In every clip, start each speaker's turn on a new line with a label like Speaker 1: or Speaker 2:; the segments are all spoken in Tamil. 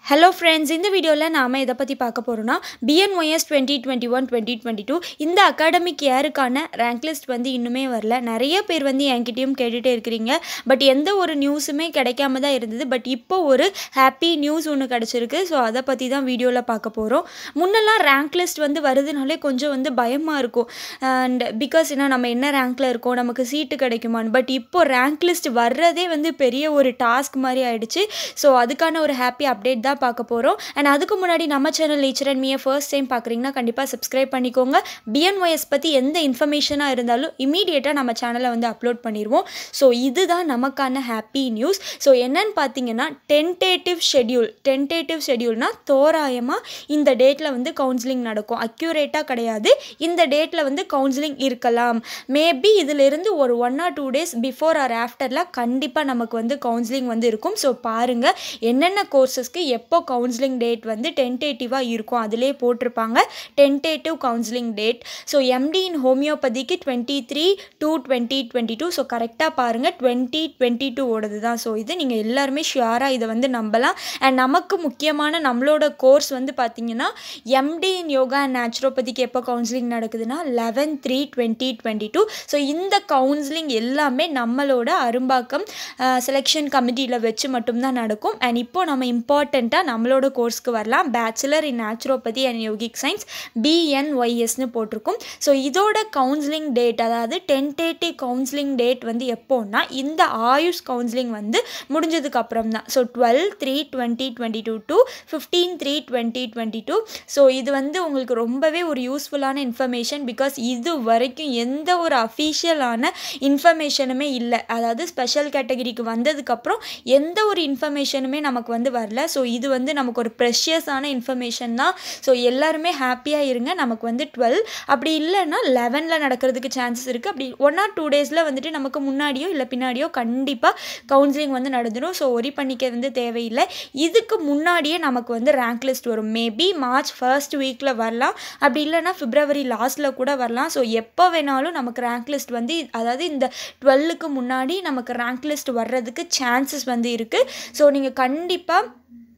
Speaker 1: ஹலோ ஃப்ரெண்ட்ஸ் இந்த வீடியோவில் நாம் எதை பற்றி பார்க்க போகிறோன்னா BNYS twenty twenty one twenty twenty two இந்த அகாடமிக் இயருக்கான ரேங்க் லிஸ்ட் வந்து இன்னுமே வரல நிறைய பேர் வந்து என்கிட்டயும் கேட்டுகிட்டே இருக்கிறீங்க பட் எந்த ஒரு நியூஸுமே கிடைக்காம தான் இருந்தது பட் இப்போ ஒரு ஹாப்பி நியூஸ் ஒன்று கிடச்சிருக்கு ஸோ அதை பற்றி தான் வீடியோவில் பார்க்க போகிறோம் முன்னெல்லாம் ரேங்க் லிஸ்ட் வந்து வருதுனாலே கொஞ்சம் வந்து பயமாக இருக்கும் அண்ட் பிகாஸ் என்ன நம்ம என்ன ரேங்க்கில் இருக்கோம் நமக்கு சீட்டு கிடைக்குமான்னு பட் இப்போ ரேங்க் லிஸ்ட் வர்றதே வந்து பெரிய ஒரு டாஸ்க் மாதிரி ஆயிடுச்சு ஸோ அதுக்கான ஒரு ஹாப்பி அப்டேட் தான் பார்க்க போகிறோம் அண்ட் அதுக்கு முன்னாடி நம்ம சேனல் நேச்சர் அண்ட் மீயை ஃபர்ஸ்ட் டைம் பார்க்குறீங்கன்னா கண்டிப்பாக சப்ஸ்கிரைப் பண்ணிக்கோங்க பிஎன்ஒஎஸ் பற்றி எந்த இன்ஃபர்மேஷனாக இருந்தாலும் இமீடியட்டாக நம்ம சேனலை வந்து அப்லோட் பண்ணிடுவோம் ஸோ இதுதான் நமக்கான ஹாப்பி நியூஸ் ஸோ என்னன்னு பார்த்தீங்கன்னா டென்டேட்டிவ் ஷெட்யூல் டென்டேட்டிவ் ஷெட்யூல்னால் தோராயமாக இந்த டேட்டில் வந்து கவுன்சிலிங் நடக்கும் அக்யூரேட்டாக கிடையாது இந்த டேட்டில் வந்து கவுன்சிலிங் இருக்கலாம் மேபி இதிலிருந்து ஒரு one or two days before or ஆஃப்டரில் கண்டிப்பாக நமக்கு வந்து கவுன்சிலிங் வந்து இருக்கும் ஸோ பாருங்கள் என்னென்ன கோர்சஸ்க்கு எப்போ கவுன்சிலிங் டேட் வந்து டென்டேட்டிவாக இருக்கும் அதிலே போட்டிருப்பாங்க tentative counselling date so MD in ஹோமியோபதிக்கு twenty three two twenty twenty two so கரெக்டாக பாருங்கள் டுவெண்ட்டி டுவெண்ட்டி டூ ஓடுது தான் ஸோ இது நீங்கள் எல்லாருமே ஷியராக இதை வந்து நம்பலாம் அண்ட் நமக்கு முக்கியமான நம்மளோட கோர்ஸ் வந்து பார்த்திங்கன்னா எம்டி இன் யோகா அண்ட் நேச்சுரோபதிக்கு எப்போ கவுன்சிலிங் நடக்குதுன்னா eleven three twenty twenty two so இந்த கவுன்சிலிங் எல்லாமே நம்மளோட அரும்பாக்கம் செலெக்ஷன் கமிட்டியில் வச்சு மட்டும்தான் நடக்கும் அண்ட் இப்போ நம்ம இம்பார்ட்டண்ட்டாக நம்மளோட கோர்ஸ்க்கு வரலாம் bachelor in naturopathy and yogic science பிஎன்ஒய்எஸ்னு போட்டிருக்கும் ஸோ இதோட கவுன்சிலிங் டேட் அதாவது டென்டேட்டிவ் கவுன்சிலிங் டேட் வந்து எப்போன்னா இந்த ஆயுஷ் கவுன்சிலிங் வந்து முடிஞ்சதுக்கு அப்புறம் தான் so twelve three twenty twenty two to fifteen three twenty twenty two so இது வந்து உங்களுக்கு ரொம்பவே ஒரு யூஸ்ஃபுல்லான இன்ஃபர்மேஷன் பிகாஸ் இது வரைக்கும் எந்த ஒரு அஃபீஷியலான இன்ஃபர்மேஷனுமே இல்லை அதாவது ஸ்பெஷல் கேட்டகரிக்கு வந்ததுக்கப்புறம் எந்த ஒரு இன்ஃபர்மேஷனுமே நமக்கு வந்து வரல ஸோ இது வந்து நமக்கு ஒரு ப்ரெஷியஸான இன்ஃபர்மேஷன் தான் ஸோ எல்லாருமே ஹாப்பியாக இருங்க நமக்கு வந்து டுவெல் அப்படி இல்லைன்னா லெவனில் நடக்கிறதுக்கு சான்சஸ் இருக்குது அப்படி ஒன் ஆர் டூ டேஸில் வந்துட்டு நமக்கு முன்னாடியோ இல்லை பின்னாடியோ கண்டிப்பாக கவுன்சிலிங் வந்து நடந்துடும் ஸோ ஒரி பண்ணிக்க வந்து தேவையில்லை இதுக்கு முன்னாடியே நமக்கு வந்து ரேங்க் லிஸ்ட் வரும் மேபி மார்ச் ஃபர்ஸ்ட் வீக்கில் வரலாம் அப்படி இல்லைன்னா பிப்ரவரி லாஸ்ட்டில் கூட வரலாம் ஸோ எப்போ வேணாலும் நமக்கு ரேங்க் லிஸ்ட் வந்து அதாவது இந்த டுவெல்லுக்கு முன்னாடி நமக்கு ரேங்க் லிஸ்ட் வர்றதுக்கு சான்சஸ் வந்து இருக்குது ஸோ நீங்கள் கண்டிப்பாக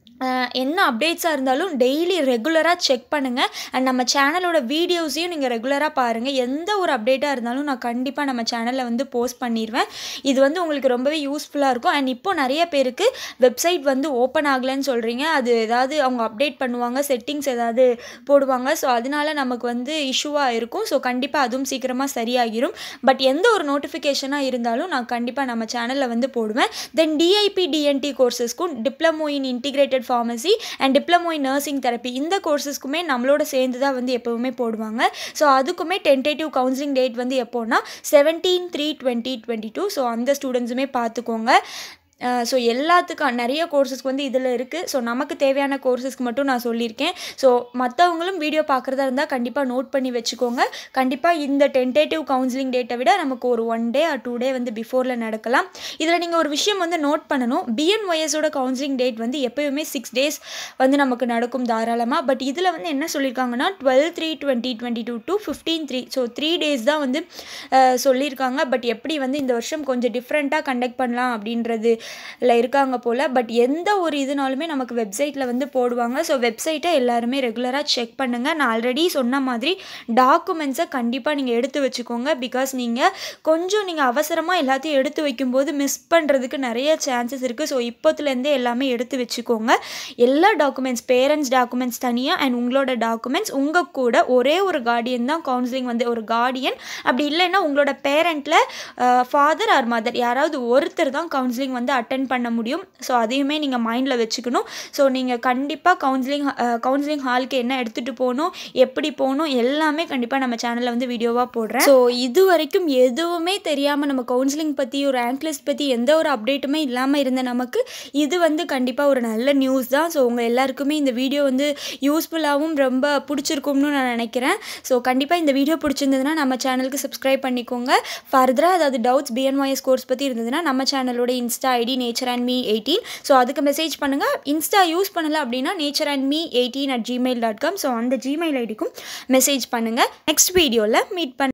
Speaker 1: என்ன அப்டேட்ஸாக இருந்தாலும் டெய்லி ரெகுலராக செக் பண்ணுங்கள் அண்ட் நம்ம சேனலோட வீடியோஸையும் நீங்கள் ரெகுலராக பாருங்கள் எந்த ஒரு அப்டேட்டாக இருந்தாலும் நான் கண்டிப்பாக நம்ம சேனலில் வந்து போஸ்ட் பண்ணிடுவேன் இது வந்து உங்களுக்கு ரொம்பவே யூஸ்ஃபுல்லாக இருக்கும் அண்ட் இப்போது நிறைய பேருக்கு வெப்சைட் வந்து ஓப்பன் ஆகலைன்னு சொல்கிறீங்க அது ஏதாவது அவங்க அப்டேட் பண்ணுவாங்க செட்டிங்ஸ் ஏதாவது போடுவாங்க ஸோ அதனால நமக்கு வந்து இஷ்யூவாக இருக்கும் ஸோ கண்டிப்பாக அதுவும் சீக்கிரமாக சரியாகிரும் பட் எந்த ஒரு நோட்டிஃபிகேஷனாக இருந்தாலும் நான் கண்டிப்பாக நம்ம சேனலில் வந்து போடுவேன் தென் டிஐபி டிஎன்டி கோர்சஸ்க்கும் diploma in integrated pharmacy and diploma in nursing therapy இந்த கோர்சஸ்க்குமே நம்மளோட சேர்ந்து தான் வந்து எப்போவுமே போடுவாங்க ஸோ அதுக்குமே டென்டேட்டிவ் கவுன்சிலிங் டேட் வந்து எப்போன்னா seventeen three twenty twenty two so அந்த ஸ்டூடெண்ட்ஸுமே பார்த்துக்கோங்க ஸோ எல்லாத்துக்கும் நிறைய கோர்சஸ்க்கு வந்து இதில் இருக்குது ஸோ நமக்கு தேவையான கோர்சஸ்க்கு மட்டும் நான் சொல்லியிருக்கேன் ஸோ மற்றவங்களும் வீடியோ பார்க்குறதா இருந்தால் கண்டிப்பாக நோட் பண்ணி வச்சுக்கோங்க கண்டிப்பாக இந்த டென்டேட்டிவ் கவுன்சிலிங் டேட்டை விட நமக்கு ஒரு one day or two day வந்து பிஃபோரில் நடக்கலாம் இதில் நீங்கள் ஒரு விஷயம் வந்து நோட் பண்ணணும் பிஎன்ஒய்எஸோட கவுன்சிலிங் டேட் வந்து எப்போயுமே சிக்ஸ் டேஸ் வந்து நமக்கு நடக்கும் தாராளமாக பட் இதில் வந்து என்ன சொல்லியிருக்காங்கன்னா twelve three twenty twenty two to fifteen three so three days தான் வந்து சொல்லியிருக்காங்க பட் எப்படி வந்து இந்த வருஷம் கொஞ்சம் டிஃப்ரெண்ட்டாக கண்டக்ட் பண்ணலாம் அப்படின்றது இல்லை இருக்காங்க போல் பட் எந்த ஒரு இதுனாலுமே நமக்கு வெப்சைட்டில் வந்து போடுவாங்க ஸோ வெப்சைட்டை எல்லாருமே ரெகுலராக செக் பண்ணுங்கள் நான் ஆல்ரெடி சொன்ன மாதிரி டாக்குமெண்ட்ஸை கண்டிப்பாக நீங்கள் எடுத்து வச்சுக்கோங்க பிகாஸ் நீங்கள் கொஞ்சம் நீங்கள் அவசரமாக எல்லாத்தையும் எடுத்து வைக்கும்போது மிஸ் பண்ணுறதுக்கு நிறைய சான்சஸ் இருக்குது ஸோ இப்போத்துலேருந்தே எல்லாமே எடுத்து வச்சுக்கோங்க எல்லா டாக்குமெண்ட்ஸ் பேரண்ட்ஸ் டாக்குமெண்ட்ஸ் தனியாக அண்ட் உங்களோட டாக்குமெண்ட்ஸ் உங்கள் கூட ஒரே ஒரு கார்டியன் தான் கவுன்சிலிங் வந்து ஒரு கார்டியன் அப்படி இல்லைன்னா உங்களோட பேரண்ட்டில் ஃபாதர் ஆர் மதர் யாராவது ஒருத்தர் தான் கவுன்சிலிங் வந்து அட்டன் பண்ண முடியும் ஸோ அதையுமே நீங்கள் மைண்டில் வச்சுக்கணும் ஸோ நீங்கள் கண்டிப்பாக கவுன்சிலிங் கவுன்சிலிங் ஹாலுக்கு என்ன எடுத்துகிட்டு போகணும் எப்படி போகணும் எல்லாமே கண்டிப்பாக நம்ம சேனலில் வந்து வீடியோவாக போடுறேன் ஸோ இது வரைக்கும் எதுவுமே தெரியாமல் நம்ம கவுன்சிலிங் பற்றி ஒரு ரேங்க் லிஸ்ட் பற்றி எந்த ஒரு அப்டேட்டுமே இல்லாமல் இருந்த நமக்கு இது வந்து கண்டிப்பாக ஒரு நல்ல நியூஸ் தான் ஸோ உங்கள் எல்லாருக்குமே இந்த வீடியோ வந்து யூஸ்ஃபுல்லாகவும் ரொம்ப பிடிச்சிருக்கும்னு நான் நினைக்கிறேன் ஸோ கண்டிப்பாக இந்த வீடியோ பிடிச்சிருந்ததுன்னா நம்ம சேனலுக்கு சப்ஸ்கிரைப் பண்ணிக்கோங்க ஃபர்தராக அதாவது டவுட்ஸ் பிஎன்ஒய்எஸ் கோர்ஸ் பற்றி இருந்ததுன்னா நம்ம சேனலோட insta ID nature and me eighteen so அதுக்கு மெசேஜ் பண்ணுங்கள் இன்ஸ்டா யூஸ் பண்ணலை அப்படின்னா nature and me eighteen at Gmail dot com so அந்த ஜிமெயில் ஐடிக்கும் மெசேஜ் பண்ணுங்கள் நெக்ஸ்ட் வீடியோவில் மீட் பண்ண